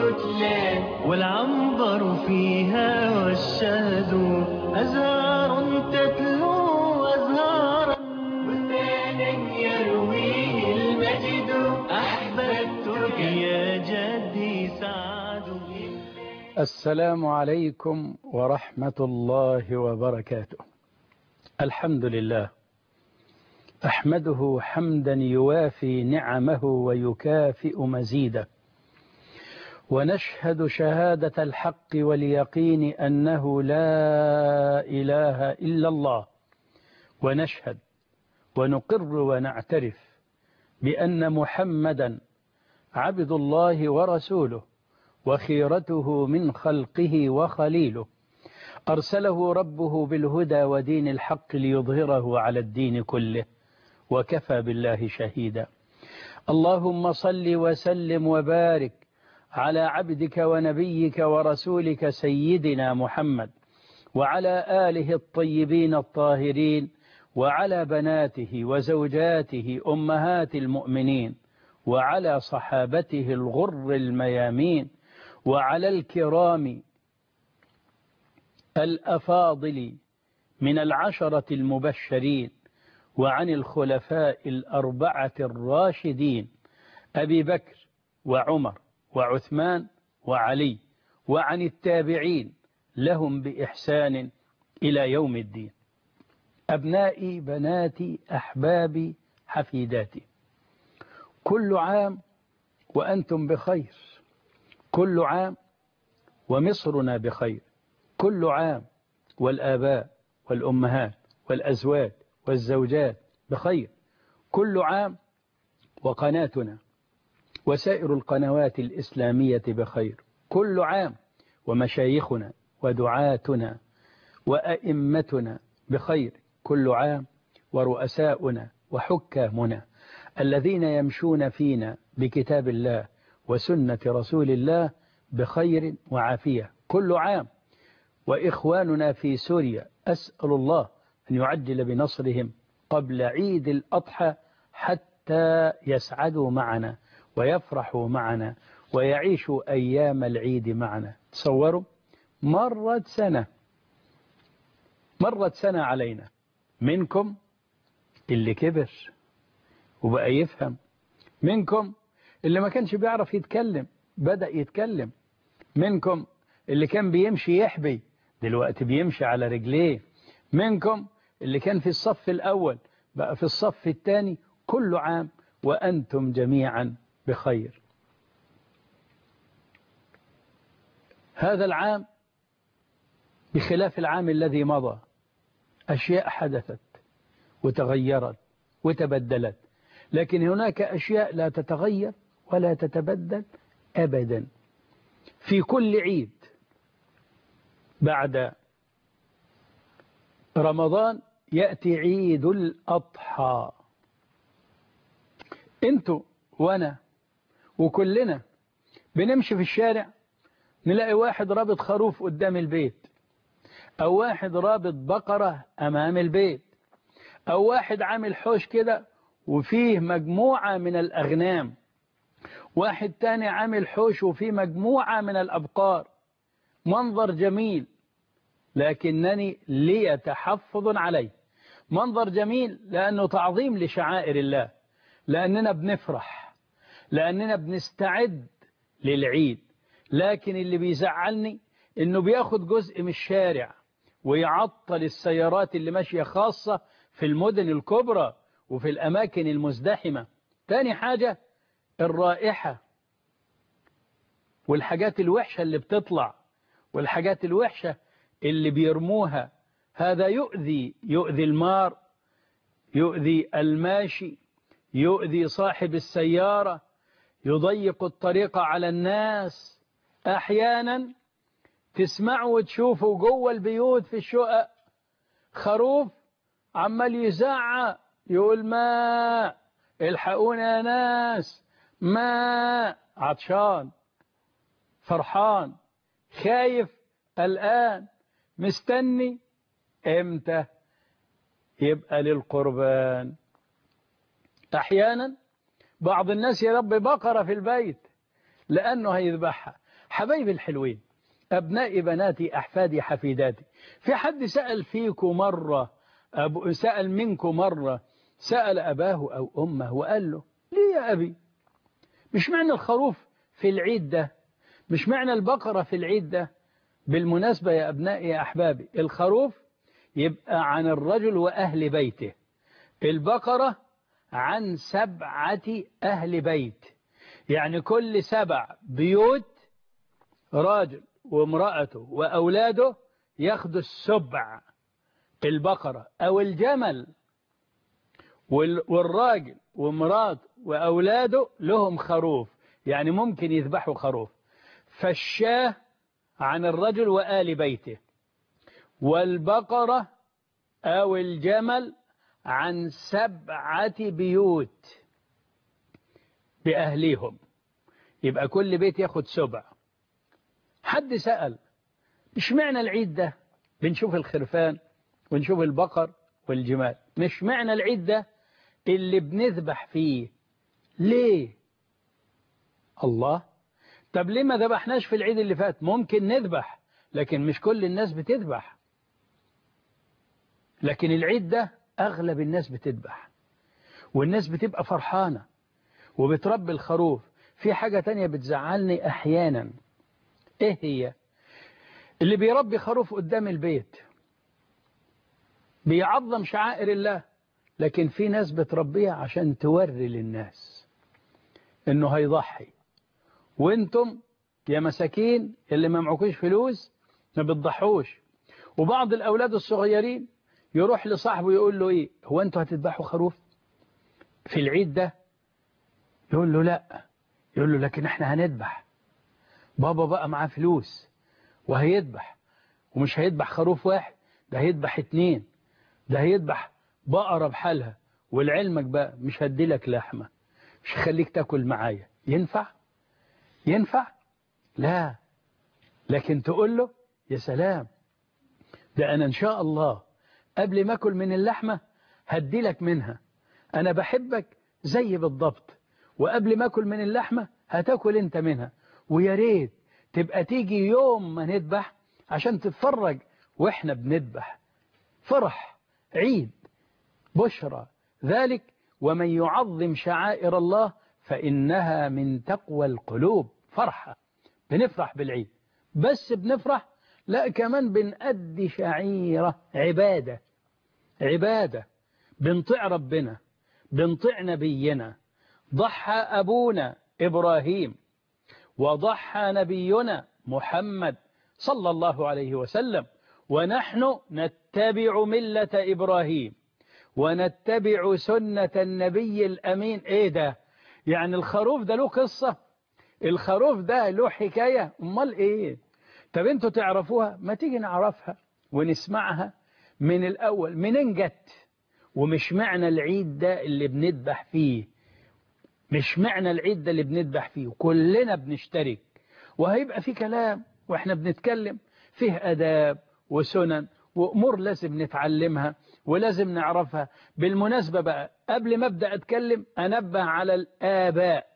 تتلى والعنبر فيها والشهد أزهار تتلو أزهارا بستانا يرويه المجد أحببتك يا جدي سعد السلام عليكم ورحمة الله وبركاته الحمد لله أحمده حمدا يوافي نعمه ويكافئ مزيده ونشهد شهادة الحق واليقين أنه لا إله إلا الله ونشهد ونقر ونعترف بأن محمدا عبد الله ورسوله وخيرته من خلقه وخليله أرسله ربه بالهدى ودين الحق ليظهره على الدين كله وكفى بالله شهيدا اللهم صل وسلم وبارك على عبدك ونبيك ورسولك سيدنا محمد وعلى آله الطيبين الطاهرين وعلى بناته وزوجاته أمهات المؤمنين وعلى صحابته الغر الميامين وعلى الكرام الأفاضل من العشرة المبشرين وعن الخلفاء الأربعة الراشدين أبي بكر وعمر وعثمان وعلي وعن التابعين لهم بإحسان إلى يوم الدين أبنائي بناتي أحبابي حفيداتي كل عام وأنتم بخير كل عام ومصرنا بخير كل عام والآباء والأمهات والأزواج والزوجات بخير كل عام وقناتنا وسائر القنوات الإسلامية بخير كل عام ومشايخنا ودعاتنا وأئمتنا بخير كل عام ورؤساؤنا وحكامنا الذين يمشون فينا بكتاب الله وسنة رسول الله بخير وعافية كل عام وإخواننا في سوريا أسأل الله أن يعجل بنصرهم قبل عيد الأضحى حتى يسعدوا معنا ويفرحوا معنا ويعيشوا أيام العيد معنا تصوروا مرت سنة مرت سنة علينا منكم اللي كبر وبقى يفهم منكم اللي ما كانش بيعرف يتكلم بدأ يتكلم منكم اللي كان بيمشي يحبي دلوقتي بيمشي على رجليه منكم اللي كان في الصف الأول بقى في الصف الثاني كل عام وأنتم جميعا بخير هذا العام بخلاف العام الذي مضى أشياء حدثت وتغيرت وتبدلت لكن هناك أشياء لا تتغير ولا تتبدل أبدا في كل عيد بعد رمضان يأتي عيد الأضحى انتوا وانا وكلنا بنمشي في الشارع نلاقي واحد رابط خروف قدام البيت او واحد رابط بقرة امام البيت او واحد عامل حوش كده وفيه مجموعة من الاغنام واحد تاني عامل حوش وفيه مجموعة من الابقار منظر جميل لكنني لي تحفظ عليه منظر جميل لأنه تعظيم لشعائر الله لأننا بنفرح لأننا بنستعد للعيد لكن اللي بيزعلني إنه بياخد جزء من الشارع ويعطل السيارات اللي ماشية خاصة في المدن الكبرى وفي الأماكن المزدحمة تاني حاجة الرائحة والحاجات الوحشة اللي بتطلع والحاجات الوحشة اللي بيرموها هذا يؤذي يؤذي المار يؤذي الماشي يؤذي صاحب السيارة يضيق الطريق على الناس أحيانا تسمعوا وتشوفوا جوه البيوت في الشقق خروف عمال يزعق يقول ماء الحقونا يا ناس ماء عطشان فرحان خايف الآن مستني امتى يبقى للقربان احيانا بعض الناس يربي بقرة في البيت لانه هيذبحها حبايبي الحلوين أبنائي بناتي أحفادي حفيداتي في حد سأل فيكم مرة أبو سأل منكم مرة سأل أباه أو أمه وقال له ليه يا أبي مش معنى الخروف في العيد ده مش معنى البقرة في العيد ده بالمناسبة يا أبنائي يا أحبابي الخروف يبقى عن الرجل وأهل بيته البقرة عن سبعة أهل بيت يعني كل سبع بيوت راجل وامرأته وأولاده ياخدوا السبع البقرة أو الجمل والراجل ومراته وأولاده لهم خروف يعني ممكن يذبحوا خروف فالشاه عن الرجل وآل بيته والبقرة أو الجمل عن سبعة بيوت بأهليهم يبقى كل بيت ياخد سبع حد سأل مش معنى العيد ده بنشوف الخرفان ونشوف البقر والجمال مش معنى العيد ده اللي بنذبح فيه ليه الله طب ليه ما ذبحناش في العيد اللي فات ممكن نذبح لكن مش كل الناس بتذبح لكن العيد ده أغلب الناس بتذبح والناس بتبقى فرحانة وبتربي الخروف في حاجة تانية بتزعلني أحيانا إيه هي اللي بيربي خروف قدام البيت بيعظم شعائر الله لكن في ناس بتربيها عشان توري للناس انه هيضحي وانتم يا مساكين اللي ما معكوش فلوس ما بتضحوش وبعض الاولاد الصغيرين يروح لصاحبه يقول له ايه هو انتوا هتذبحوا خروف في العيد ده يقول له لا يقول له لكن احنا هنذبح بابا بقى معاه فلوس وهيذبح ومش هيذبح خروف واحد ده هيذبح اتنين ده هيذبح بقرة بحالها ولعلمك بقى مش هدي لك لحمة مش هخليك تاكل معايا ينفع ينفع لا لكن تقول له يا سلام ده أنا إن شاء الله قبل ما أكل من اللحمة هدي لك منها أنا بحبك زي بالضبط وقبل ما أكل من اللحمة هتاكل أنت منها ويا ريت تبقى تيجي يوم ما نذبح عشان تتفرج وإحنا بنذبح فرح عيد بشرى ذلك ومن يعظم شعائر الله فإنها من تقوى القلوب فرحة بنفرح بالعيد بس بنفرح لا كمان بنأدي شعيرة عبادة عبادة بنطيع ربنا بنطيع نبينا ضحى أبونا إبراهيم وضحى نبينا محمد صلى الله عليه وسلم ونحن نتبع ملة إبراهيم ونتبع سنة النبي الأمين إيه ده يعني الخروف ده له قصة الخروف ده له حكاية امال إيه طب انتوا تعرفوها ما تيجي نعرفها ونسمعها من الأول منين جت ومش معنى العيد ده اللي بنذبح فيه مش معنى العيد ده اللي بنذبح فيه كلنا بنشترك وهيبقى في كلام واحنا بنتكلم فيه أداب وسنن وأمور لازم نتعلمها ولازم نعرفها بالمناسبة بقى قبل ما أبدأ أتكلم أنبه على الآباء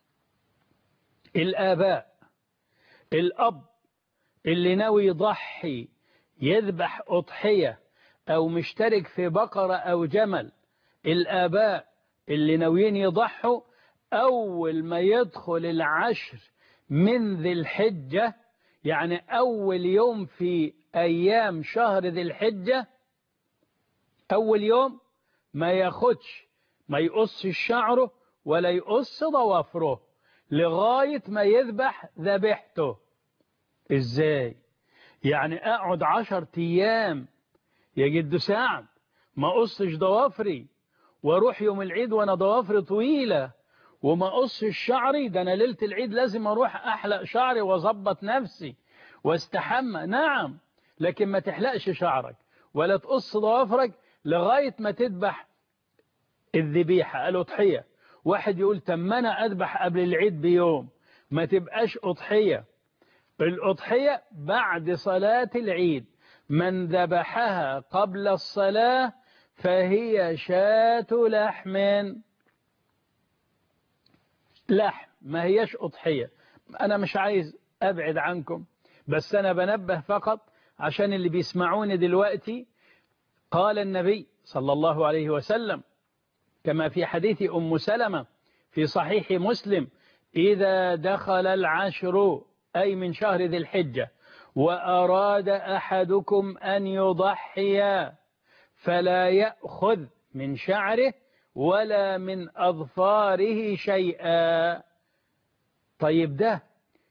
الآباء الأب اللي ناوي يضحي يذبح أضحية أو مشترك في بقرة أو جمل الآباء اللي ناويين يضحوا أول ما يدخل العشر من ذي الحجة يعني أول يوم في أيام شهر ذي الحجة أول يوم ما ياخدش ما يقص شعره ولا يقص ضوافره لغاية ما يذبح ذبحته إزاي يعني أقعد عشر أيام يا جد سعد ما قصش ضوافري واروح يوم العيد وانا ضوافري طويلة وما قصش شعري ده انا ليلة العيد لازم اروح احلق شعري واظبط نفسي واستحمى نعم لكن ما تحلقش شعرك ولا تقص ضوافرك لغاية ما تذبح الذبيحة الأضحية واحد يقول تم أنا أذبح قبل العيد بيوم ما تبقاش أضحية الأضحية بعد صلاة العيد من ذبحها قبل الصلاة فهي شاة لحم لحم ما هيش أضحية أنا مش عايز أبعد عنكم بس أنا بنبه فقط عشان اللي بيسمعوني دلوقتي قال النبي صلى الله عليه وسلم كما في حديث أم سلمة في صحيح مسلم إذا دخل العشر أي من شهر ذي الحجة وأراد أحدكم أن يضحي فلا يأخذ من شعره ولا من أظفاره شيئا طيب ده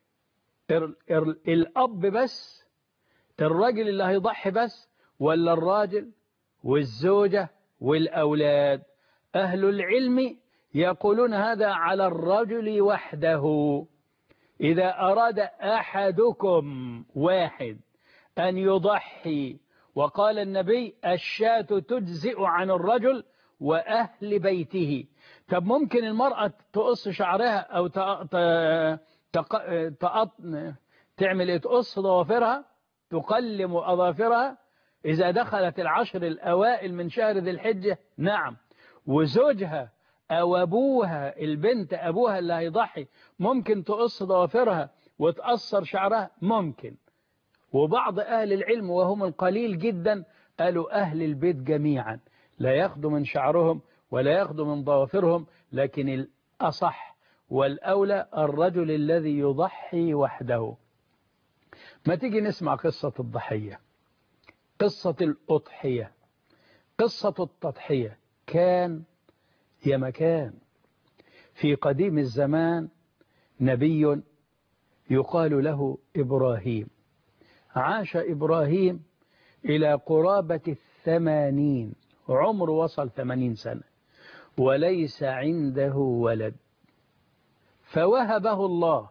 الأب بس الراجل اللي هيضحي بس ولا الراجل والزوجة والأولاد أهل العلم يقولون هذا على الرجل وحده إذا أراد أحدكم واحد أن يضحي وقال النبي الشاة تجزئ عن الرجل وأهل بيته طب ممكن المرأة تقص شعرها أو تق... تعمل إيه تقص ضوافرها تقلم أظافرها إذا دخلت العشر الأوائل من شهر ذي الحجة نعم وزوجها أو أبوها البنت أبوها اللي هيضحي ممكن تقص ضوافرها وتأثر شعرها ممكن وبعض أهل العلم وهم القليل جدا قالوا أهل البيت جميعا لا ياخدوا من شعرهم ولا ياخدوا من ضوافرهم لكن الأصح والأولى الرجل الذي يضحي وحده ما تيجي نسمع قصة الضحية قصة الأضحية قصة التضحية كان يا مكان في قديم الزمان نبي يقال له إبراهيم عاش إبراهيم إلى قرابة الثمانين عمر وصل ثمانين سنة وليس عنده ولد فوهبه الله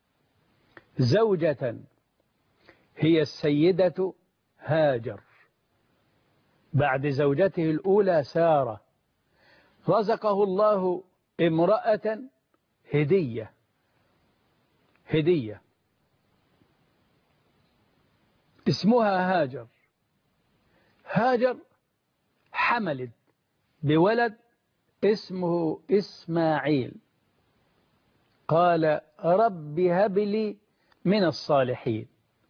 زوجة هي السيدة هاجر بعد زوجته الأولى سارة رزقه الله امرأة هدية هدية اسمها هاجر هاجر حملت بولد اسمه إسماعيل قال رب هب لي من الصالحين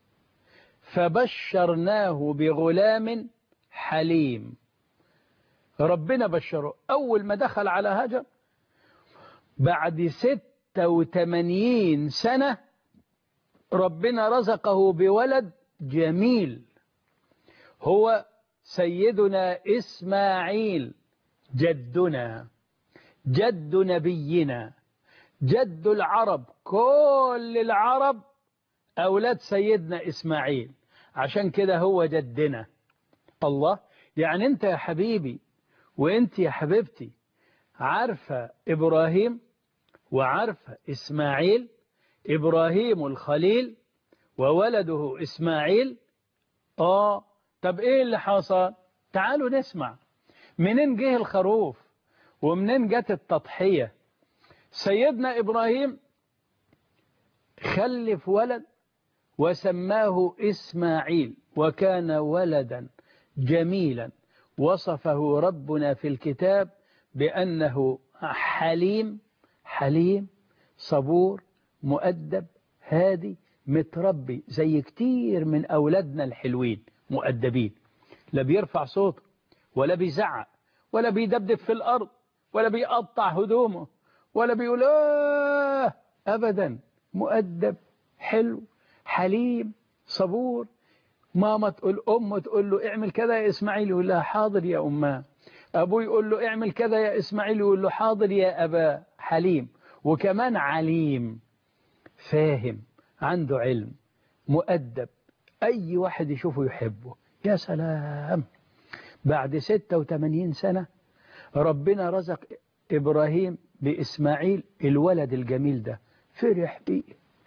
فبشرناه بغلام حليم ربنا بشره أول ما دخل على هاجر بعد ستة وثمانين سنة ربنا رزقه بولد جميل هو سيدنا إسماعيل جدنا جد نبينا جد العرب كل العرب أولاد سيدنا إسماعيل عشان كده هو جدنا الله يعني أنت يا حبيبي وأنت يا حبيبتي عارفة إبراهيم وعارفة إسماعيل إبراهيم الخليل وولده إسماعيل آه طب إيه اللي حصل تعالوا نسمع منين جه الخروف ومنين جت التضحية سيدنا إبراهيم خلف ولد وسماه إسماعيل وكان ولدا جميلا وصفه ربنا في الكتاب بأنه حليم حليم صبور مؤدب هادي متربي زي كتير من أولادنا الحلوين مؤدبين لا بيرفع صوته ولا بيزعق ولا بيدبدب في الأرض ولا بيقطع هدومه ولا بيقول آه أبدا مؤدب حلو حليم صبور ماما تقول أمه تقول له اعمل كذا يا إسماعيل يقول لها حاضر يا أماه أبوه يقول له اعمل كذا يا إسماعيل يقول له حاضر يا أبا حليم وكمان عليم فاهم عنده علم مؤدب أي واحد يشوفه يحبه يا سلام بعد 86 سنة ربنا رزق إبراهيم بإسماعيل الولد الجميل ده فرح بيه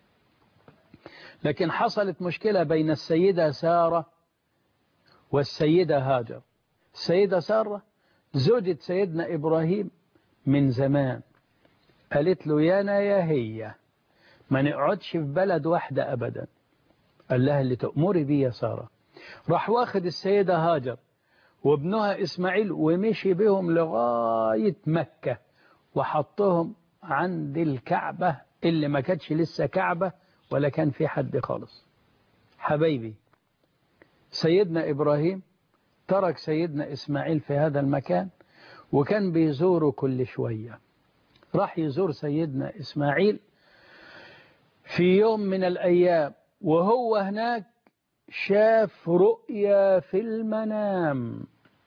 لكن حصلت مشكلة بين السيدة سارة والسيدة هاجر السيدة سارة زوجة سيدنا إبراهيم من زمان قالت له يانا يا هي ما نقعدش في بلد واحدة أبدا قال لها اللي تأمري بيه يا سارة راح واخد السيدة هاجر وابنها إسماعيل ومشي بهم لغاية مكة وحطهم عند الكعبة اللي ما كانتش لسه كعبة ولا كان في حد خالص حبايبي سيدنا إبراهيم ترك سيدنا إسماعيل في هذا المكان وكان بيزوره كل شوية راح يزور سيدنا إسماعيل في يوم من الأيام وهو هناك شاف رؤيا في المنام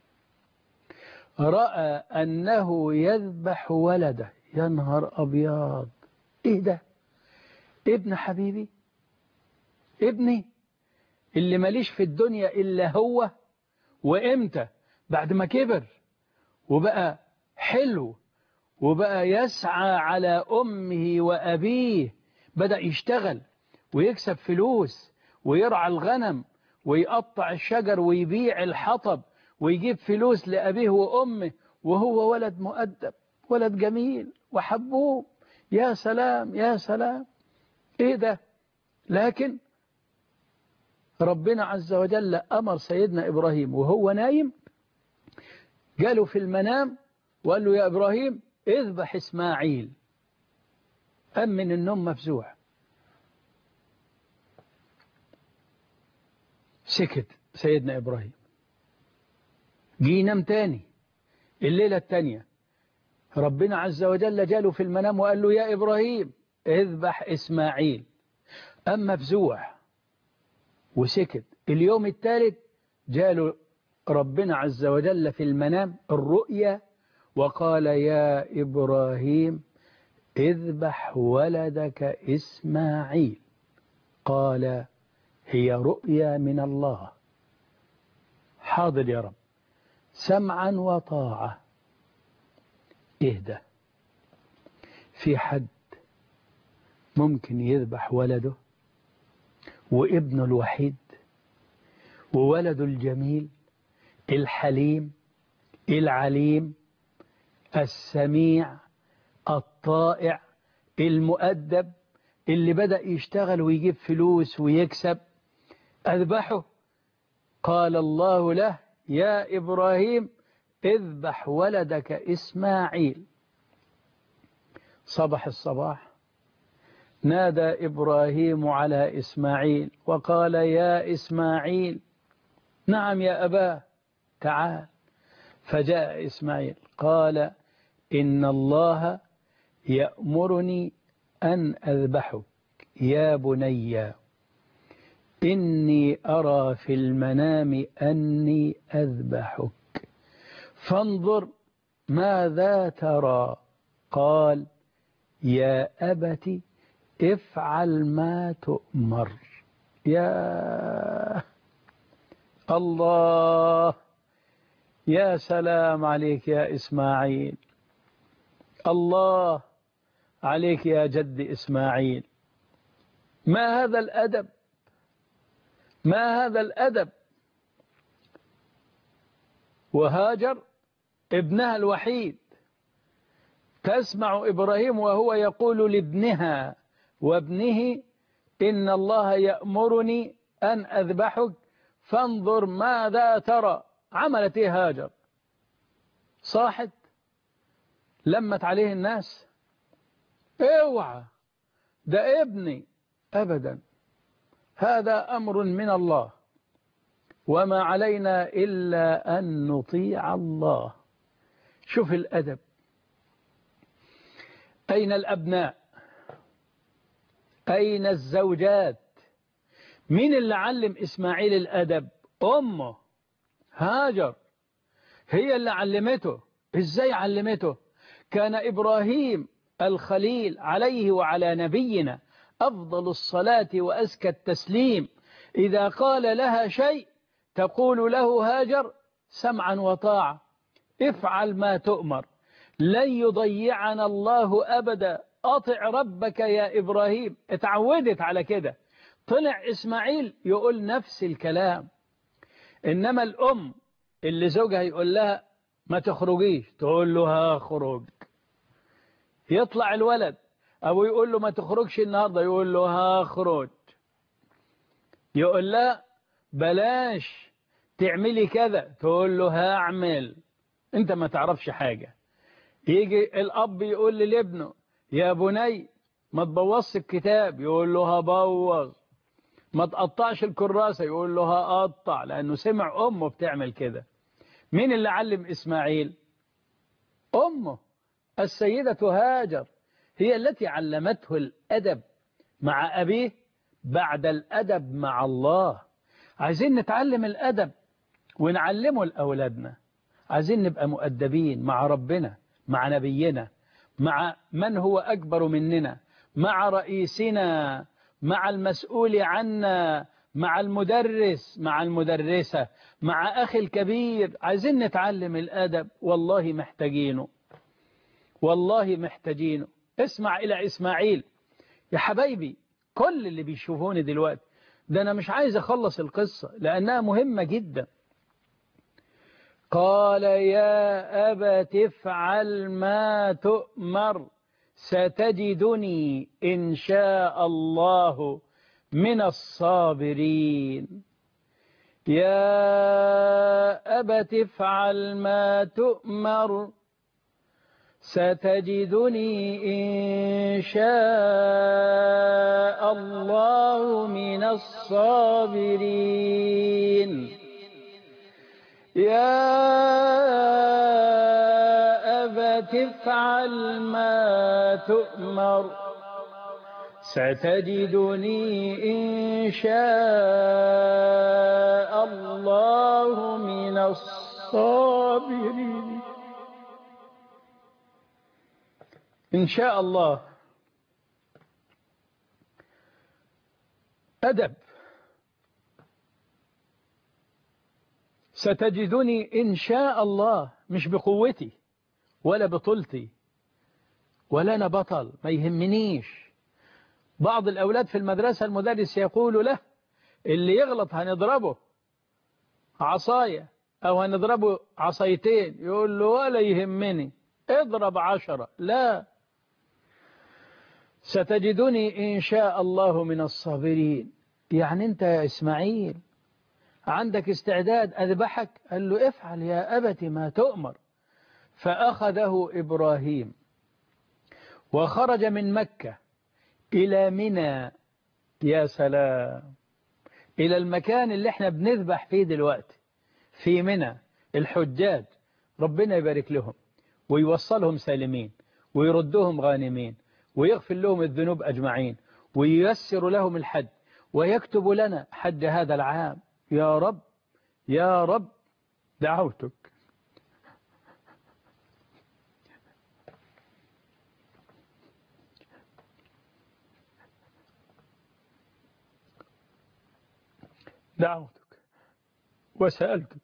رأى أنه يذبح ولده يا نهار أبيض إيه ده ابن حبيبي ابني اللي ماليش في الدنيا إلا هو وإمتى بعد ما كبر وبقى حلو وبقى يسعى على أمه وأبيه بدأ يشتغل ويكسب فلوس ويرعى الغنم ويقطع الشجر ويبيع الحطب ويجيب فلوس لأبيه وأمه وهو ولد مؤدب ولد جميل وحبوب يا سلام يا سلام ايه ده لكن ربنا عز وجل أمر سيدنا إبراهيم وهو نايم قالوا في المنام وقال له يا إبراهيم اذبح إسماعيل أم من النوم مفزوع سكت سيدنا إبراهيم جه ينام تاني الليلة التانية ربنا عز وجل جاله في المنام وقال له يا إبراهيم اذبح إسماعيل أم مفزوع وسكت اليوم الثالث جاله ربنا عز وجل في المنام الرؤيا وقال يا إبراهيم اذبح ولدك إسماعيل قال هي رؤيا من الله حاضر يا رب سمعا وطاعة اهدى في حد ممكن يذبح ولده وابنه الوحيد وولده الجميل الحليم العليم السميع الطائع المؤدب اللي بدأ يشتغل ويجيب فلوس ويكسب أذبحه قال الله له يا إبراهيم اذبح ولدك إسماعيل صبح الصباح نادى إبراهيم على إسماعيل وقال يا إسماعيل نعم يا أباه تعال فجاء إسماعيل قال إن الله يأمرني أن أذبحك يا بني إني أرى في المنام أني أذبحك فانظر ماذا ترى قال يا أبت افعل ما تؤمر يا الله يا سلام عليك يا إسماعيل الله عليك يا جد إسماعيل ما هذا الأدب ما هذا الأدب وهاجر ابنها الوحيد تسمع إبراهيم وهو يقول لابنها وابنه إن الله يأمرني أن أذبحك فانظر ماذا ترى عملت إيه هاجر صاحت لمت عليه الناس اوعى ده ابني أبدا هذا أمر من الله وما علينا إلا أن نطيع الله شوف الأدب أين الأبناء أين الزوجات مين اللي علم إسماعيل الأدب أمه هاجر هي اللي علمته إزاي علمته كان إبراهيم الخليل عليه وعلى نبينا أفضل الصلاة وأزكى التسليم إذا قال لها شيء تقول له هاجر سمعا وطاعة افعل ما تؤمر لن يضيعنا الله أبدا أطع ربك يا إبراهيم اتعودت على كده طلع إسماعيل يقول نفس الكلام إنما الأم اللي زوجها يقول لها ما تخرجيش تقول له هخرج يطلع الولد أبو يقول له ما تخرجش النهاردة يقول له هخرج يقول لا بلاش تعملي كذا تقول له هعمل انت ما تعرفش حاجة يجي الأب يقول لابنه يا بني ما تبوظش الكتاب يقول له هبوظ ما تقطعش الكراسة يقول له هقطع لأنه سمع أمه بتعمل كده مين اللي علم إسماعيل أمه السيدة هاجر هي التي علمته الأدب مع أبيه بعد الأدب مع الله عايزين نتعلم الأدب ونعلمه لأولادنا عايزين نبقى مؤدبين مع ربنا مع نبينا مع من هو أكبر مننا مع رئيسنا مع المسؤول عنا مع المدرس مع المدرسة مع أخي الكبير عايزين نتعلم الأدب والله محتاجينه والله محتاجينه اسمع إلى إسماعيل يا حبايبي كل اللي بيشوفوني دلوقتي ده أنا مش عايز أخلص القصة لأنها مهمة جدا قال يا أبت افعل ما تؤمر ستجدني إن شاء الله من الصابرين يا أبت افعل ما تؤمر ستجدني إن شاء الله من الصابرين يا أبت افعل ما تؤمر ستجدني إن شاء الله من الصابرين إن شاء الله أدب ستجدني إن شاء الله مش بقوتي ولا بطولتي ولا أنا بطل ما يهمنيش بعض الأولاد في المدرسة المدرس يقول له اللي يغلط هنضربه عصاية أو هنضربه عصايتين يقول له ولا يهمني اضرب عشرة لا ستجدني إن شاء الله من الصابرين يعني أنت يا إسماعيل عندك استعداد أذبحك قال له افعل يا أبت ما تؤمر فأخذه إبراهيم وخرج من مكة إلى منى يا سلام إلى المكان اللي احنا بنذبح فيه دلوقتي في منى الحجاج ربنا يبارك لهم ويوصلهم سالمين ويردهم غانمين ويغفر لهم الذنوب أجمعين وييسر لهم الحج ويكتب لنا حج هذا العام يا رب يا رب دعوتك دعوتك وسألتك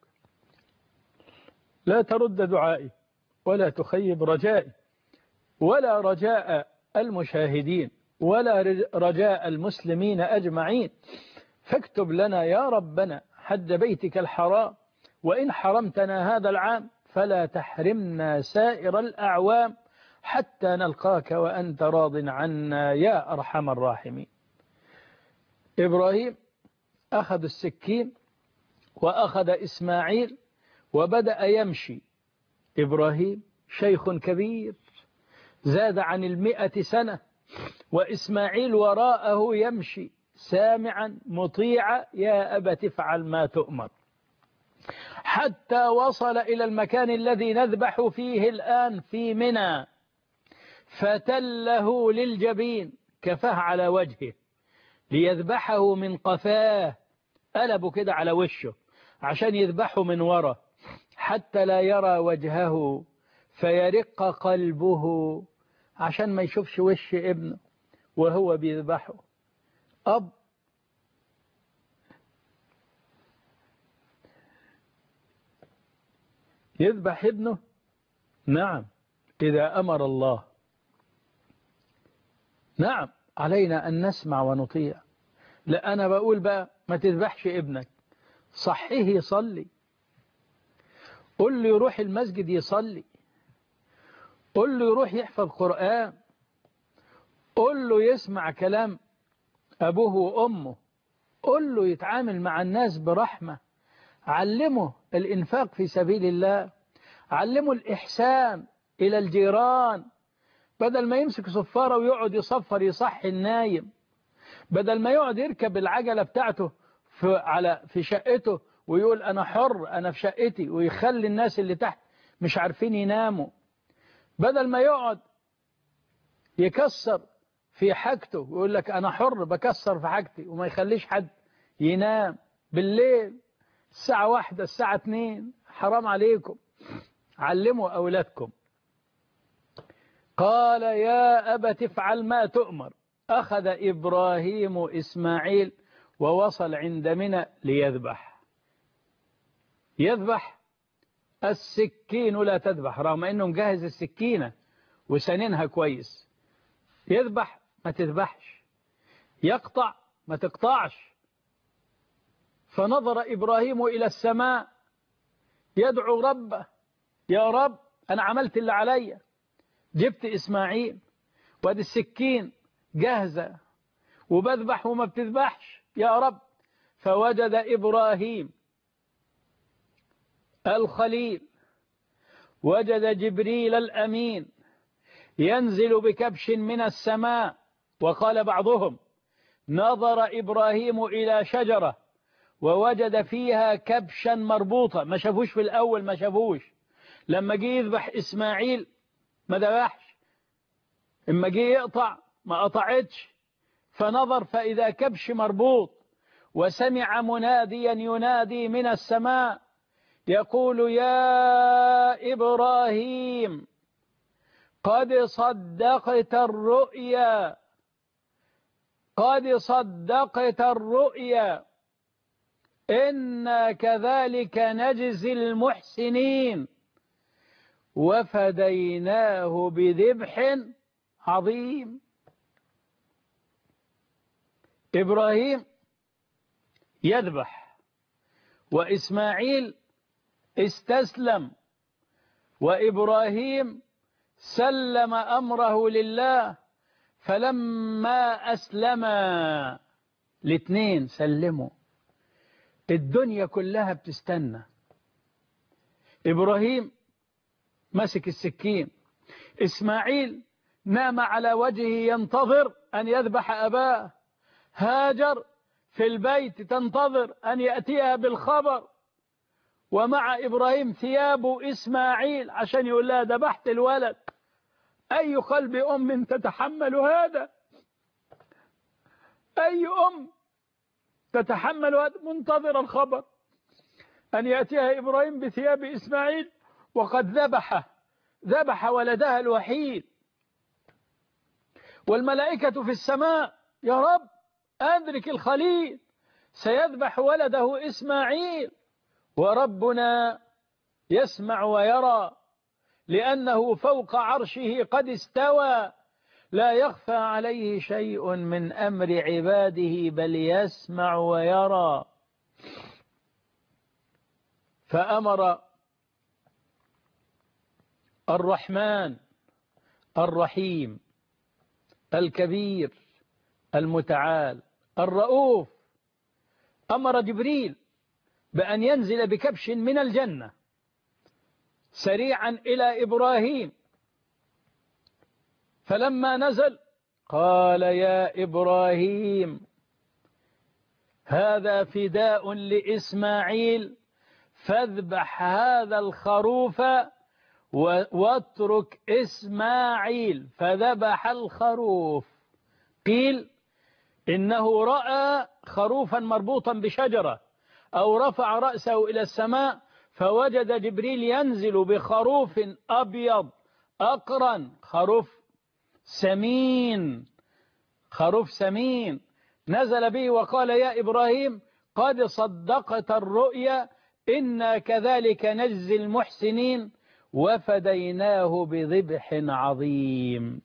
لا ترد دعائي ولا تخيب رجائي ولا رجاء المشاهدين ولا رجاء المسلمين أجمعين فاكتب لنا يا ربنا حج بيتك الحرام وإن حرمتنا هذا العام فلا تحرمنا سائر الأعوام حتى نلقاك وأنت راض عنا يا أرحم الراحمين إبراهيم أخذ السكين وأخذ إسماعيل وبدأ يمشي إبراهيم شيخ كبير زاد عن المئة سنة وإسماعيل وراءه يمشي سامعا مطيعا يا أبت افعل ما تؤمر حتى وصل إلى المكان الذي نذبح فيه الآن في منى فتله للجبين كفاه على وجهه ليذبحه من قفاه قلبه كده على وشه عشان يذبحه من ورا حتى لا يرى وجهه فيرق قلبه عشان ما يشوفش وش ابنه وهو بيذبحه أب يذبح ابنه نعم إذا أمر الله نعم علينا أن نسمع ونطيع لا أنا بقول بقى ما تذبحش ابنك صحيه يصلي قل له يروح المسجد يصلي قل له يروح يحفظ قرآن قل له يسمع كلام أبوه وأمه قل له يتعامل مع الناس برحمة علمه الإنفاق في سبيل الله علمه الإحسان إلى الجيران بدل ما يمسك صفارة ويقعد يصفر يصحي النايم بدل ما يقعد يركب العجلة بتاعته في, على في شقته ويقول أنا حر أنا في شقتي ويخلي الناس اللي تحت مش عارفين يناموا بدل ما يقعد يكسر في حاجته ويقول لك أنا حر بكسر في حاجتي وما يخليش حد ينام بالليل الساعة واحدة الساعة اتنين حرام عليكم علموا أولادكم قال يا أبت افعل ما تؤمر أخذ إبراهيم إسماعيل ووصل عند منى ليذبح يذبح السكين لا تذبح رغم أنه مجهز السكينة وسننها كويس يذبح ما تذبحش يقطع ما تقطعش فنظر إبراهيم إلى السماء يدعو ربه يا رب أنا عملت اللي عليا جبت إسماعيل وادي السكين جاهزة وبذبح وما بتذبحش يا رب فوجد إبراهيم الخليل وجد جبريل الأمين ينزل بكبش من السماء وقال بعضهم نظر إبراهيم إلى شجرة ووجد فيها كبشا مربوطة ما شافوش في الأول ما شافوش لما جه يذبح إسماعيل ما ذبحش اما جه يقطع ما قطعتش فنظر فإذا كبش مربوط وسمع مناديا ينادي من السماء يقول يا إبراهيم قد صدقت الرؤيا قد صدقت الرؤيا إنا كذلك نجزي المحسنين وفديناه بذبح عظيم إبراهيم يذبح وإسماعيل استسلم وإبراهيم سلم أمره لله فلما أسلم الاثنين سلموا الدنيا كلها بتستنى إبراهيم مسك السكين إسماعيل نام على وجهه ينتظر أن يذبح أباه هاجر في البيت تنتظر أن يأتيها بالخبر ومع إبراهيم ثياب إسماعيل عشان يقول لها ذبحت الولد أي قلب أم تتحمل هذا أي أم تتحمل هذا منتظر الخبر أن يأتيها إبراهيم بثياب إسماعيل وقد ذبح ذبح ولدها الوحيد والملائكة في السماء يا رب أدرك الخليل سيذبح ولده إسماعيل وربنا يسمع ويرى لأنه فوق عرشه قد استوى لا يخفى عليه شيء من أمر عباده بل يسمع ويرى فأمر الرحمن الرحيم الكبير المتعال الرؤوف أمر جبريل بأن ينزل بكبش من الجنة سريعا إلى إبراهيم فلما نزل قال يا إبراهيم هذا فداء لإسماعيل فاذبح هذا الخروف واترك إسماعيل فذبح الخروف قيل إنه رأى خروفا مربوطا بشجرة أو رفع رأسه إلى السماء فوجد جبريل ينزل بخروف أبيض أقرن خروف سمين خروف سمين نزل به وقال يا إبراهيم قد صدقت الرؤيا إنا كذلك نجزي المحسنين وفديناه بذبح عظيم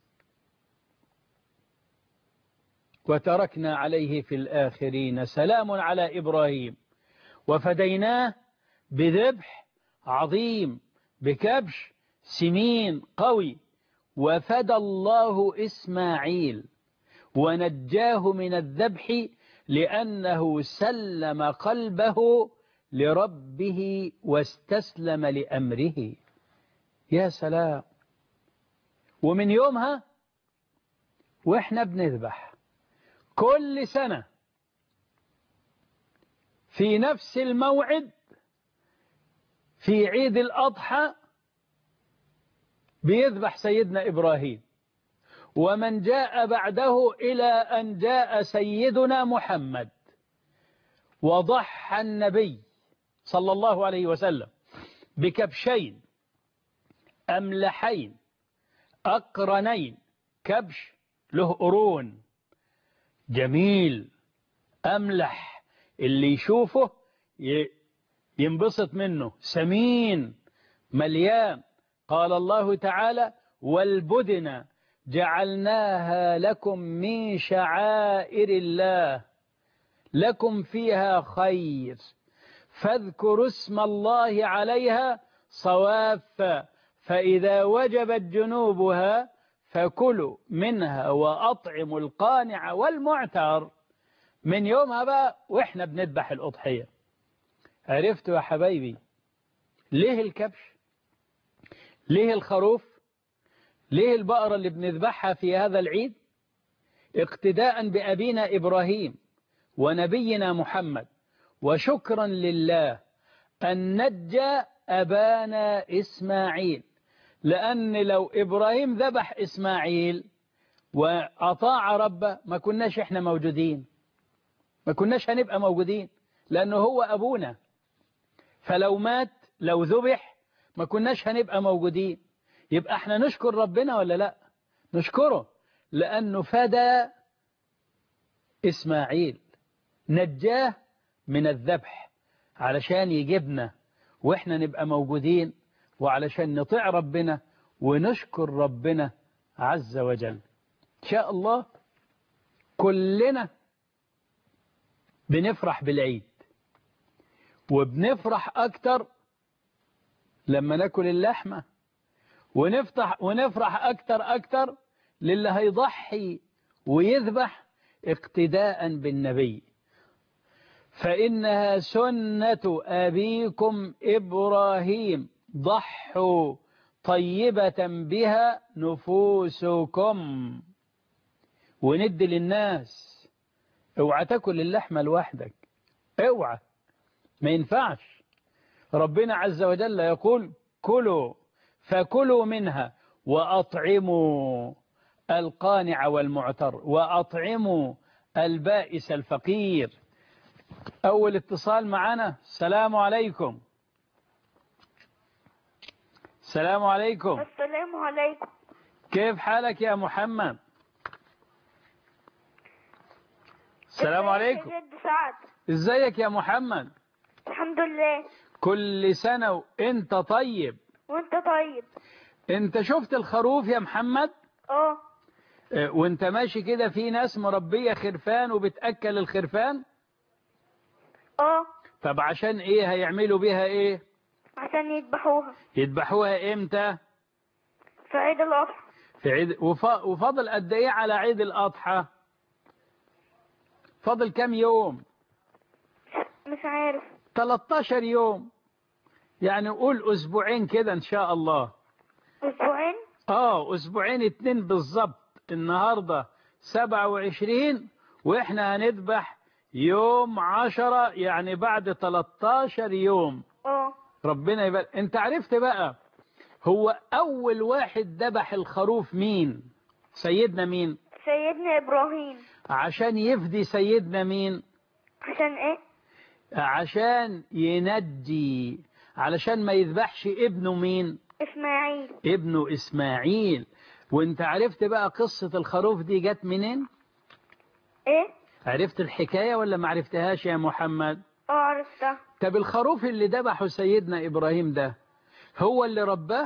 وتركنا عليه في الآخرين سلام على إبراهيم وفديناه بذبح عظيم بكبش سمين قوي وفدى الله إسماعيل ونجاه من الذبح لأنه سلم قلبه لربه واستسلم لأمره يا سلام ومن يومها واحنا بنذبح كل سنة في نفس الموعد في عيد الأضحى بيذبح سيدنا إبراهيم ومن جاء بعده إلى أن جاء سيدنا محمد وضحى النبي صلى الله عليه وسلم بكبشين أملحين أقرنين كبش له قرون جميل أملح اللي يشوفه ينبسط منه سمين مليان قال الله تعالى والبدن جعلناها لكم من شعائر الله لكم فيها خير فاذكروا اسم الله عليها صواف فإذا وجبت جنوبها فكلوا منها وأطعموا القانع والمعتر من يومها بقى وإحنا بنذبح الأضحية عرفتوا يا حبايبي ليه الكبش ليه الخروف ليه البقرة اللي بنذبحها في هذا العيد اقتداء بأبينا إبراهيم ونبينا محمد وشكرا لله أن نجى أبانا إسماعيل لأن لو إبراهيم ذبح إسماعيل وأطاع ربه ما كناش إحنا موجودين ما كناش هنبقى موجودين لأنه هو أبونا فلو مات لو ذبح ما كناش هنبقى موجودين يبقى احنا نشكر ربنا ولا لا نشكره لأنه فدى إسماعيل نجاه من الذبح علشان يجيبنا وإحنا نبقى موجودين وعلشان نطيع ربنا ونشكر ربنا عز وجل إن شاء الله كلنا بنفرح بالعيد وبنفرح أكتر لما ناكل اللحمة ونفتح ونفرح أكتر أكتر للي هيضحي ويذبح اقتداء بالنبي فإنها سنة أبيكم إبراهيم ضحوا طيبة بها نفوسكم وندي للناس اوعى تاكل اللحمة لوحدك اوعى ما ينفعش ربنا عز وجل يقول كلوا فكلوا منها وأطعموا القانع والمعتر وأطعموا البائس الفقير أول اتصال معنا السلام عليكم السلام عليكم السلام عليكم كيف حالك يا محمد السلام ازيك عليكم يا جد سعد ازيك يا محمد الحمد لله كل سنة وانت طيب وانت طيب انت شفت الخروف يا محمد اه اه، وانت ماشي كده في ناس مربية خرفان وبتأكل الخرفان اه طب عشان ايه هيعملوا بيها ايه عشان يذبحوها يذبحوها امتى في عيد الأضحى في عيد وف... وفضل قد ايه على عيد الاضحى فضل كام يوم مش عارف 13 يوم يعني قول اسبوعين كده ان شاء الله أسبوعين اه اسبوعين اتنين بالظبط النهاردة 27 واحنا هنذبح يوم 10 يعني بعد 13 يوم اه ربنا يبارك انت عرفت بقى هو اول واحد ذبح الخروف مين سيدنا مين سيدنا إبراهيم عشان يفدي سيدنا مين عشان ايه عشان ينجي علشان ما يذبحش ابنه مين إسماعيل ابنه اسماعيل وانت عرفت بقى قصة الخروف دي جت منين ايه عرفت الحكاية ولا ما عرفتهاش يا محمد اه عرفتها طب الخروف اللي ذبحه سيدنا إبراهيم ده هو اللي رباه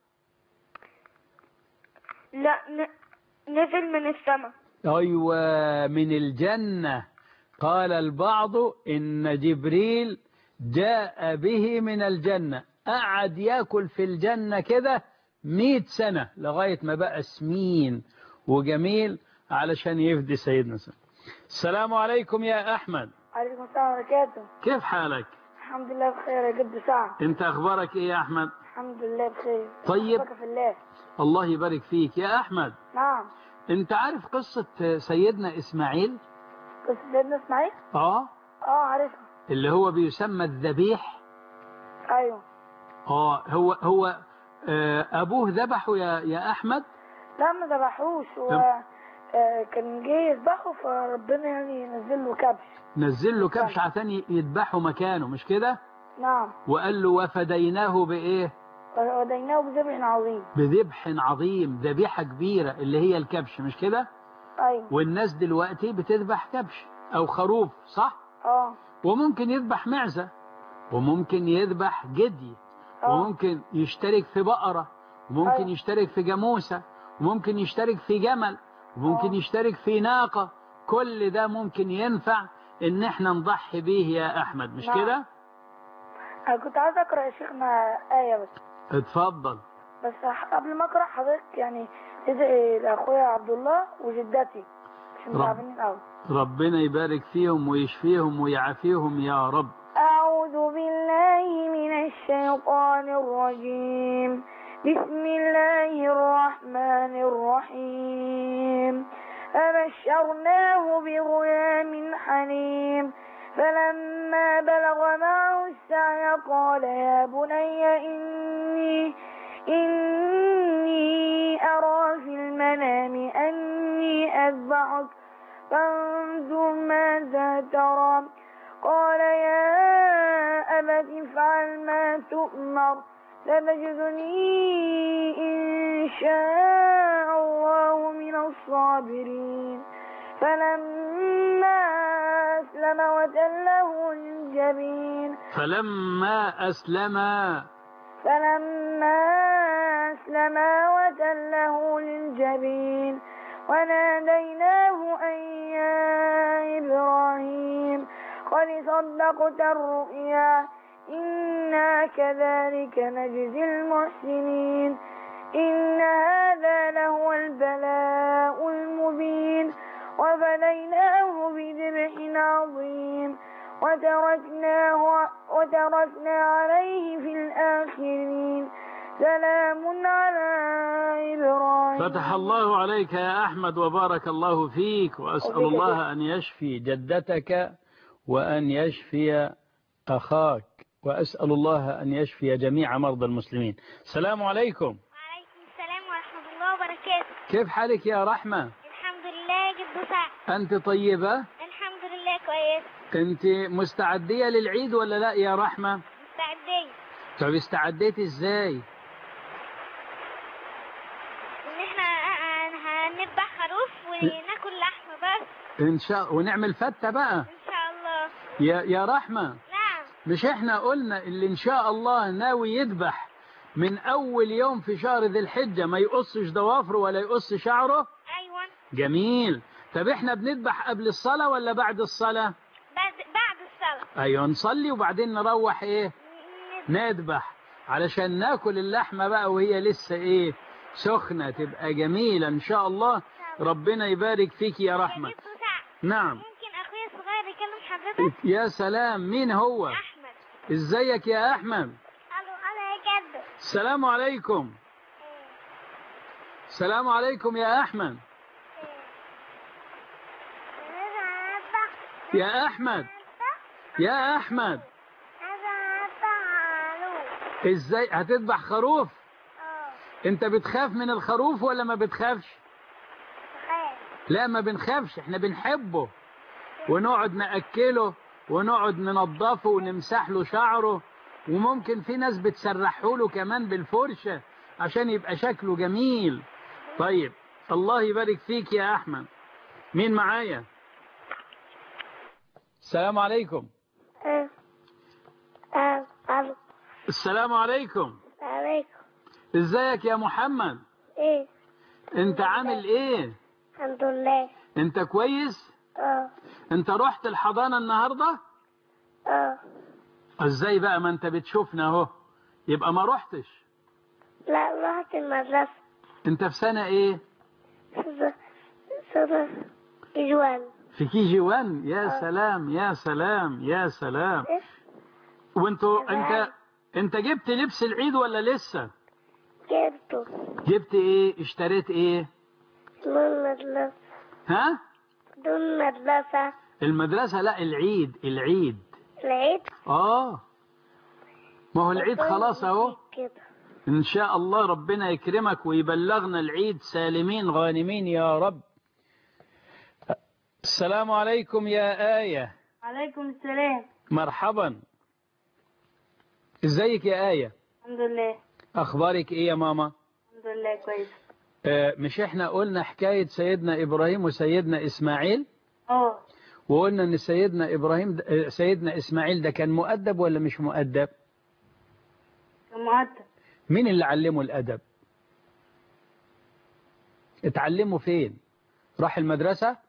لا ن... نزل من السماء أيوة من الجنة قال البعض إن جبريل جاء به من الجنة قعد ياكل في الجنة كده مئة سنة لغاية ما بقى سمين وجميل علشان يفدي سيدنا سنة. السلام عليكم يا أحمد عليكم السلام وبركاته كيف حالك الحمد لله بخير يا جد سعد انت أخبارك إيه يا أحمد الحمد لله بخير طيب. أحبك في الله الله يبارك فيك يا أحمد نعم انت عارف قصة سيدنا إسماعيل بس سيدنا اسماعيل اه اه عارفها اللي هو بيسمى الذبيح ايوه اه هو هو آه أبوه ذبحه يا يا أحمد لا ما ذبحوش هو طب. آه كان جه يذبحه فربنا يعني نزل له كبش نزل له كبش عشان يذبحه مكانه مش كده نعم وقال له وفديناه بإيه وديناه بذبح عظيم بذبح عظيم ذبيحة كبيرة اللي هي الكبش مش كده ايوه والناس دلوقتي بتذبح كبش أو خروف صح اه وممكن يذبح معزة وممكن يذبح جدي اه وممكن يشترك في بقرة وممكن أيوة. يشترك في جاموسة وممكن يشترك في جمل وممكن آه. يشترك في ناقة كل ده ممكن ينفع ان احنا نضحي بيه يا احمد مش نعم. كده انا كنت عايز اقرا يا شيخنا آية بس اتفضل بس ح- قبل ما اقرا حضرتك يعني ادعي لاخويا عبد الله وجدتي عشان رب. تعبانين قوي ربنا يبارك فيهم ويشفيهم ويعافيهم يا رب أعوذ بالله من الشيطان الرجيم بسم الله الرحمن الرحيم فبشرناه بغلام حليم فلما بلغ معه السعي قال يا بني إني إني أرى في المنام أني أذبحك فانظر ماذا ترى قال يا أبت افعل ما تؤمر ستجدني إن شاء الله من الصابرين فلما أسلم وتله للجبين فلما أسلما فلما أسلما وتله للجبين وناديناه أن يا إبراهيم قد صدقت الرؤيا إنا كذلك نجزي المحسنين إن هذا لهو البلاء المبين وفديناه بذبح عظيم وتركناه وتركنا عليه في الآخرين سلام على إبراهيم فتح الله عليك يا أحمد وبارك الله فيك وأسأل وفيك الله أن يشفي جدتك وأن يشفي أخاك وأسأل الله أن يشفي جميع مرضى المسلمين السلام عليكم وعليكم السلام ورحمة الله وبركاته كيف حالك يا رحمة الحمد لله جد سعد أنت طيبة الحمد لله كويس أنت مستعدية للعيد ولا لا يا رحمة مستعدين طب استعديت إزاي ان احنا هنذبح خروف وناكل لحمة بس إن شاء ونعمل فتة بقى ان شاء الله يا يا رحمة نعم مش احنا قلنا اللي ان شاء الله ناوي يذبح من اول يوم في شهر ذي الحجة ما يقصش ضوافره ولا يقص شعره ايوه جميل طب احنا بنذبح قبل الصلاة ولا بعد الصلاة بعد بعد الصلاة ايوه نصلي وبعدين نروح ايه نذبح علشان ناكل اللحمة بقى وهي لسه ايه سخنة تبقى جميلة ان شاء الله ربنا يبارك فيك يا رحمة يا جد سعد نعم ممكن اخويا الصغير يكلم حضرتك يا سلام مين هو احمد ازيك يا احمد الو انا يا جد السلام عليكم السلام عليكم يا أحمد يا أحمد يا أحمد إزاي هتذبح خروف أنت بتخاف من الخروف ولا ما بتخافش لا ما بنخافش احنا بنحبه ونقعد نأكله ونقعد ننضفه ونمسح له شعره وممكن في ناس بتسرحه له كمان بالفرشة عشان يبقى شكله جميل طيب الله يبارك فيك يا أحمد مين معايا السلام عليكم السلام عليكم عليكم ازيك يا محمد ايه انت عامل ايه الحمد لله انت كويس اه انت رحت الحضانة النهاردة اه ازاي بقى ما انت بتشوفنا اهو يبقى ما رحتش لا رحت المدرسة انت في سنة ايه سنة جوان في كي جي وان يا سلام يا سلام يا سلام إيه؟ وانتوا يا انت انت جبت لبس العيد ولا لسه جبته جبت ايه اشتريت ايه دون مدرسة ها دون مدرسة المدرسة لا العيد العيد العيد اه ما هو العيد خلاص اهو كده ان شاء الله ربنا يكرمك ويبلغنا العيد سالمين غانمين يا رب السلام عليكم يا آية عليكم السلام مرحبا ازيك يا آية الحمد لله اخبارك ايه يا ماما الحمد لله كويس آه، مش احنا قلنا حكاية سيدنا ابراهيم وسيدنا اسماعيل اه وقلنا ان سيدنا ابراهيم ده- آه، سيدنا اسماعيل ده كان مؤدب ولا مش مؤدب كان مؤدب مين اللي علمه الادب اتعلمه فين راح المدرسة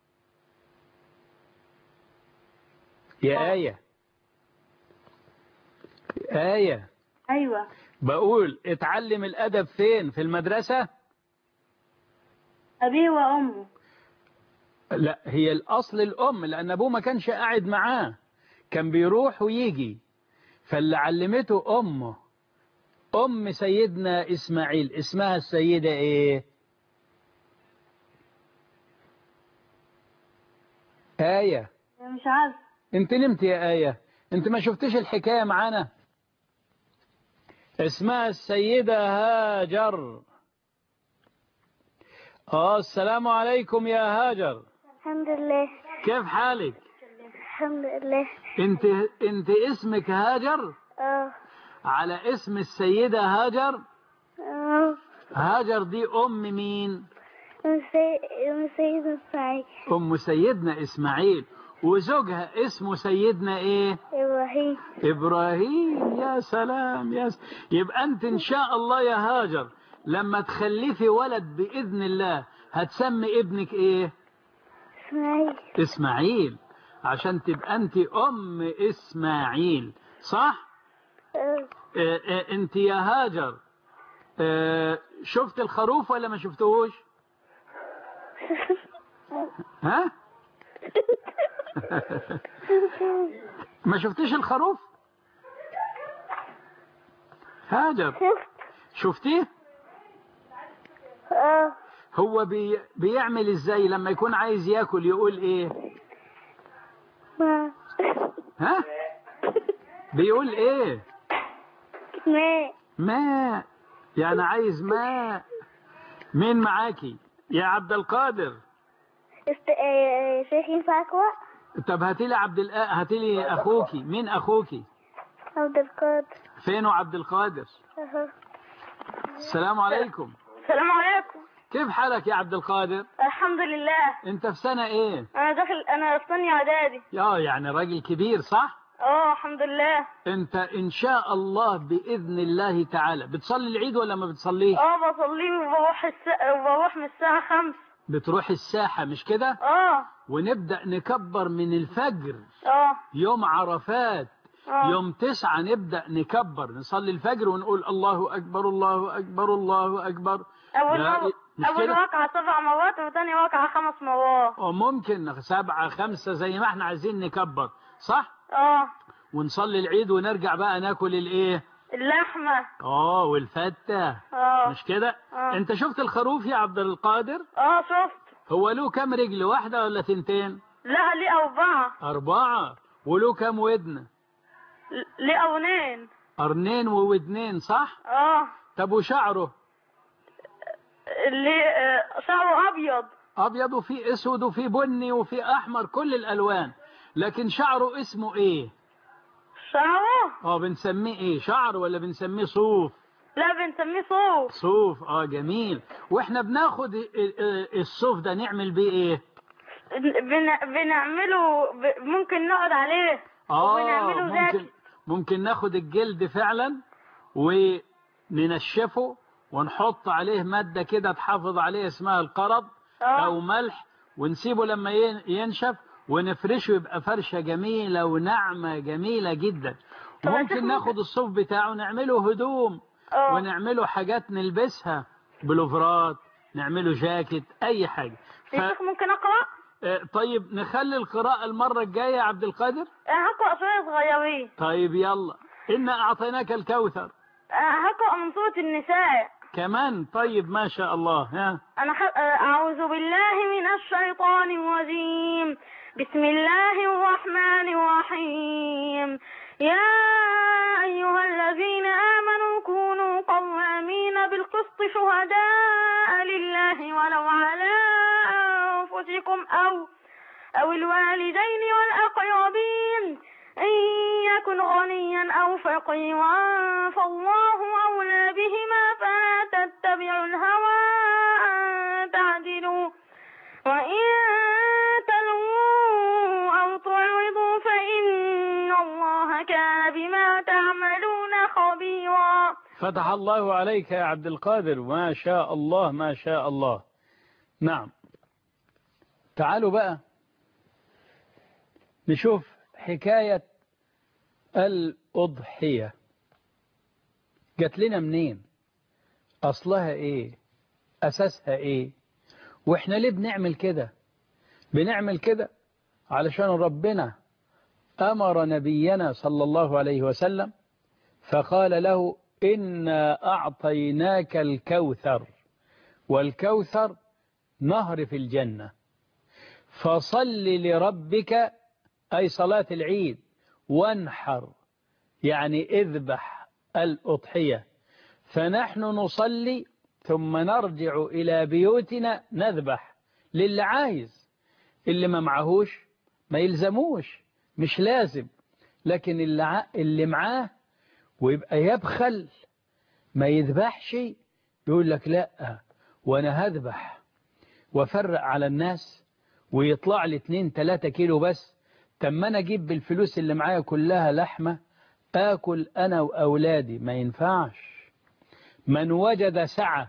يا آية آية ايوه بقول اتعلم الأدب فين في المدرسة ابيه وامه لا هي الأصل الأم لأن أبوه ما كانش قاعد معاه كان بيروح ويجي فاللي علمته أمه أم سيدنا إسماعيل اسمها السيدة إيه آية مش عارف انت نمت يا آية انت ما شفتش الحكاية معانا اسمها السيدة هاجر اه السلام عليكم يا هاجر الحمد لله كيف حالك الحمد لله انت انت اسمك هاجر اه على اسم السيدة هاجر اه هاجر دي ام مين من سي- من سيدنا سعيد ام سيدنا اسماعيل وزوجها اسمه سيدنا ايه ابراهيم إبراهيم يا سلام يا س... يبقى أنت إن شاء الله يا هاجر لما تخلفي ولد بإذن الله هتسمي ابنك إيه اسماعيل إسماعيل عشان تبقى أنت أم إسماعيل صح اه آه آه أنت يا هاجر آه شفت الخروف ولا ما شفتهوش ها ما شفتش الخروف هاجر شفت شفتيه اه هو بي بيعمل ازاي لما يكون عايز ياكل يقول ايه ما ها بيقول ايه ما ماء يعني عايز ماء مين معاكي يا عبد القادر است... آه، شيخ ينفع اقوى طب هاتي لي عبد الآ... هاتي لي اخوكي مين اخوكي عبد القادر فينه عبد القادر أها. السلام عليكم السلام عليكم كيف حالك يا عبد القادر الحمد لله انت في سنة ايه انا داخل انا في ثانيه اعدادي يا يعني راجل كبير صح اه الحمد لله انت ان شاء الله باذن الله تعالى بتصلي العيد ولا ما بتصليه اه بصلي وبروح الس... وبروح من الساعه خمس بتروح الساحة مش كده اه ونبدأ نكبر من الفجر اه يوم عرفات اه يوم تسعة نبدأ نكبر نصلي الفجر ونقول الله أكبر الله أكبر الله أكبر اول لا، مرة مش اول كده؟ ركعه سبع مرات وثاني ركعه خمس مرات وممكن سبعة خمسة زي ما احنا عايزين نكبر صح اه ونصلي العيد ونرجع بقى ناكل الايه اللحمه اه والفتة اه مش كده آه. انت شفت الخروف يا عبد القادر اه شفت هو له كام رجل واحدة ولا تنتين لا ليه اربعه أربعة وله كام ودن ليه اونين قرنين وودنين صح اه طب وشعره اللي آه، شعره ابيض أبيض وفي أسود وفي بني وفي أحمر كل الألوان لكن شعره اسمه إيه شعره اه بنسميه إيه شعر ولا بنسميه صوف لا بنسميه صوف صوف اه جميل واحنا بناخد ال- ال- الصوف ده نعمل بيه ايه بن... بنعمله ب... ممكن نقعد عليه اه وبنعمله ممكن زاكي ممكن ناخد الجلد فعلا وننشفه ونحط عليه مادة كده تحافظ عليه اسمها القرض اه او ملح ونسيبه لما ين- ينشف ونفرشه يبقى فرشة جميلة وناعمة جميلة جدا طب يا شيخ ممكن ممكن- ناخد الصوف بتاعه نعمله هدوم اه ونعمله حاجات نلبسها بلوفرات نعمله جاكيت اي حاجة ف... يا شيخ ممكن اقرا آه، طيب نخلي القراءة المرة الجاية يا عبد القادر انا هقرا شويه صغيرين طيب يلا إنا أعطيناك الكوثر آه، هقرأ من سورة النساء كمان طيب ما شاء الله ها أنا ح- آه، أعوذ بالله من الشيطان الرجيم بسم الله الرحمن الرحيم يا أيها الذين آمنوا كونوا قوامين بالقسط شهداء لله ولو على أنفسكم أو أو الوالدين والأقربين إن يكن غنيا أو فقيرا فالله أولى بهما فلا تتبعوا الهوى أن تعدلوا وإن تلووا أو تعرضوا فإن الله كان بما تعملون خبيرا فتح الله عليك يا عبد القادر ما شاء الله ما شاء الله نعم تعالوا بقى نشوف حكاية الأضحية جات لنا منين أصلها إيه أساسها إيه وإحنا ليه بنعمل كده بنعمل كده علشان ربنا أمر نبينا صلى الله عليه وسلم فقال له إنا أعطيناك الكوثر والكوثر نهر في الجنة فصل لربك أي صلاة العيد وانحر يعني اذبح الأضحية فنحن نصلي ثم نرجع إلى بيوتنا نذبح للي عايز اللي ما معهوش ما يلزموش مش لازم لكن اللي, ع... اللي معاه ويبقى يبخل ما يذبحش يقول لك لا وانا هذبح وافرق على الناس ويطلع لي 2 3 كيلو بس طب ما انا اجيب بالفلوس اللي معايا كلها لحمه اكل انا واولادي ما ينفعش من وجد سعه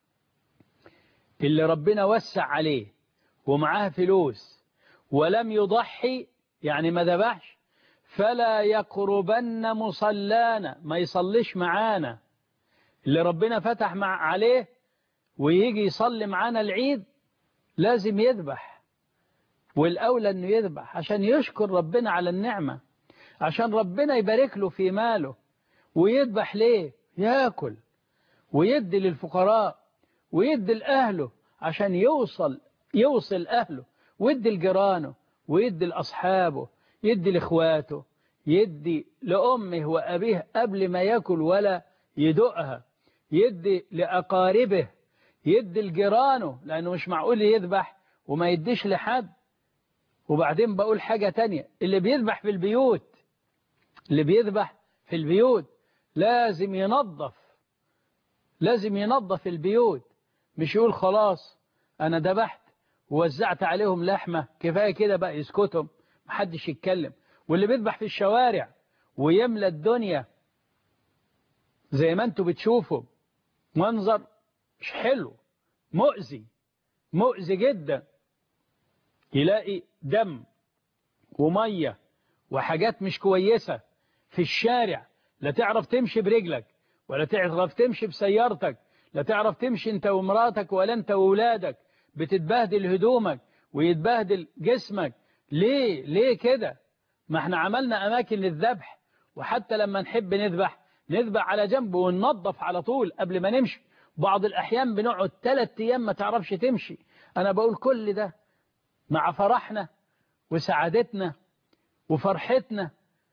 اللي ربنا وسع عليه ومعاه فلوس ولم يضحي يعني ما ذبحش فلا يقربن مصلانا ما يصليش معانا اللي ربنا فتح مع عليه ويجي يصلي معانا العيد لازم يذبح والأولى أنه يذبح عشان يشكر ربنا على النعمة عشان ربنا يبارك له في ماله ويذبح ليه ياكل ويدي للفقراء ويدي لأهله عشان يوصل يوصل أهله ويدي لجيرانه ويدي لأصحابه يدي لإخواته يدي لأمه وأبيه قبل ما يأكل ولا يدقها يدي لأقاربه يدي لجيرانه لأنه مش معقول يذبح وما يديش لحد وبعدين بقول حاجة تانية اللي بيذبح في البيوت اللي بيذبح في البيوت لازم ينظف لازم ينظف البيوت مش يقول خلاص أنا ذبحت ووزعت عليهم لحمة كفاية كده بقى يسكتهم محدش يتكلم واللي بيذبح في الشوارع ويملى الدنيا زي ما انتوا بتشوفوا منظر مش حلو مؤذي مؤذي جدا يلاقي دم ومية وحاجات مش كويسة في الشارع لا تعرف تمشي برجلك ولا تعرف تمشي بسيارتك لا تعرف تمشي انت ومراتك ولا انت وولادك بتتبهدل هدومك ويتبهدل جسمك ليه ليه كده ما احنا عملنا اماكن للذبح وحتى لما نحب نذبح نذبح على جنب وننظف على طول قبل ما نمشي بعض الأحيان بنقعد ثلاث أيام ما تعرفش تمشي أنا بقول كل ده مع فرحنا وسعادتنا وفرحتنا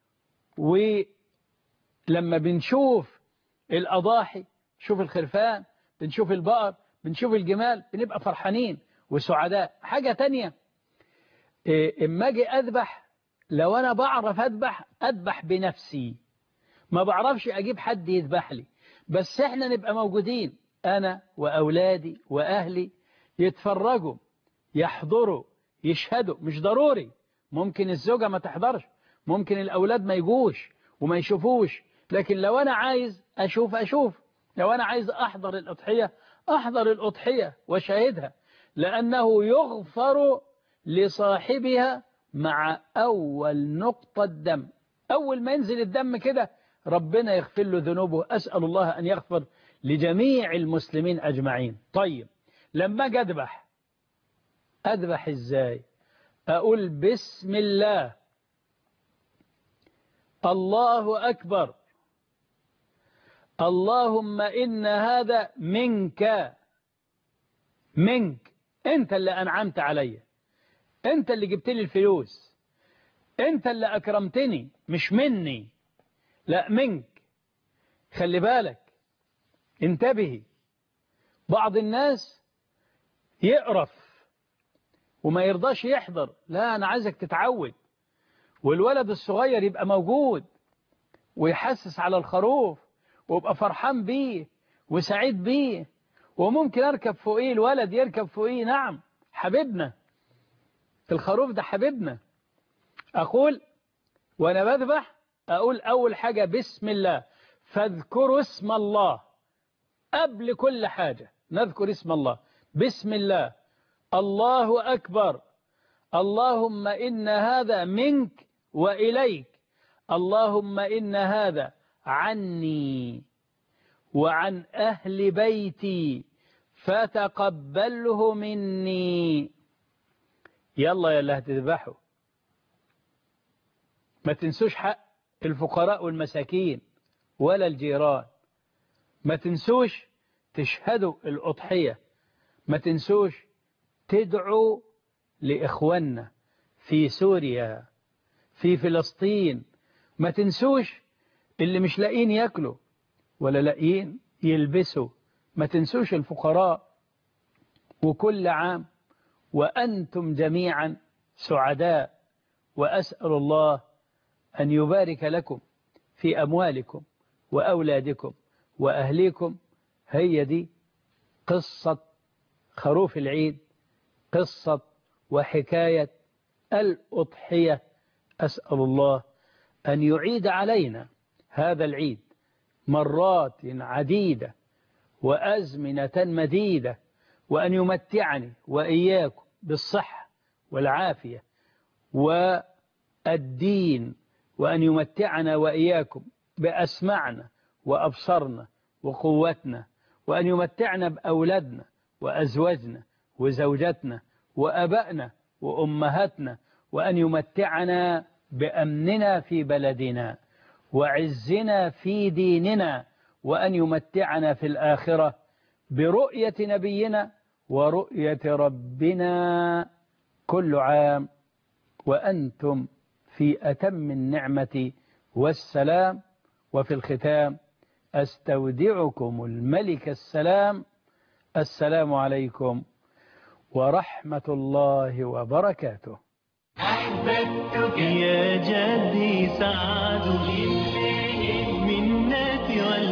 ولما بنشوف الأضاحي نشوف الخرفان بنشوف البقر بنشوف الجمال بنبقى فرحانين وسعداء حاجة تانية إيه اما اجي أذبح لو أنا بعرف أذبح أذبح بنفسي ما بعرفش أجيب حد يذبح لي بس احنا نبقى موجودين أنا وأولادي وأهلي يتفرجوا يحضروا يشهدوا مش ضروري ممكن الزوجة ما تحضرش ممكن الأولاد ما يجوش وما يشوفوش لكن لو أنا عايز أشوف أشوف لو أنا عايز أحضر الأضحية أحضر الأضحية وشاهدها لأنه يغفر لصاحبها مع أول نقطة دم أول ما ينزل الدم كده ربنا يغفر له ذنوبه أسأل الله أن يغفر لجميع المسلمين أجمعين طيب لما أجي أذبح أذبح إزاي أقول بسم الله الله أكبر اللهم إن هذا منك منك أنت اللي أنعمت علي أنت اللي جبت لي الفلوس أنت اللي أكرمتني مش مني لا منك خلي بالك انتبهي بعض الناس يقرف وما يرضاش يحضر لا أنا عايزك تتعود والولد الصغير يبقى موجود ويحسس على الخروف ويبقى فرحان بيه وسعيد بيه وممكن أركب فوقيه الولد يركب فوقيه نعم حبيبنا الخروف ده حبيبنا أقول وأنا بذبح أقول أول حاجة بسم الله فاذكروا اسم الله قبل كل حاجة نذكر اسم الله بسم الله الله أكبر اللهم إن هذا منك وإليك اللهم إن هذا عني وعن أهل بيتي فتقبله مني يلا يا اللي هتذبحوا ما تنسوش حق الفقراء والمساكين ولا الجيران ما تنسوش تشهدوا الأضحية ما تنسوش تدعوا لإخواننا في سوريا في فلسطين ما تنسوش اللي مش لاقيين ياكلوا ولا لاقيين يلبسوا ما تنسوش الفقراء وكل عام وأنتم جميعا سعداء وأسأل الله أن يبارك لكم في أموالكم وأولادكم وأهليكم هي دي قصة خروف العيد قصة وحكاية الأضحية أسأل الله أن يعيد علينا هذا العيد مرات عديدة وأزمنة مديدة وأن يمتعني وإياكم بالصحة والعافية والدين وأن يمتعنا وإياكم بأسمعنا وأبصرنا وقوتنا وأن يمتعنا بأولادنا وأزواجنا وزوجاتنا وأبائنا وأمهاتنا وأن يمتعنا بأمننا في بلدنا وعزنا في ديننا وأن يمتعنا في الآخرة برؤية نبينا ورؤية ربنا كل عام وأنتم في أتم النعمة والسلام وفي الختام أستودعكم الملك السلام السلام عليكم ورحمة الله وبركاته أحببتك يا جدي سعد منتي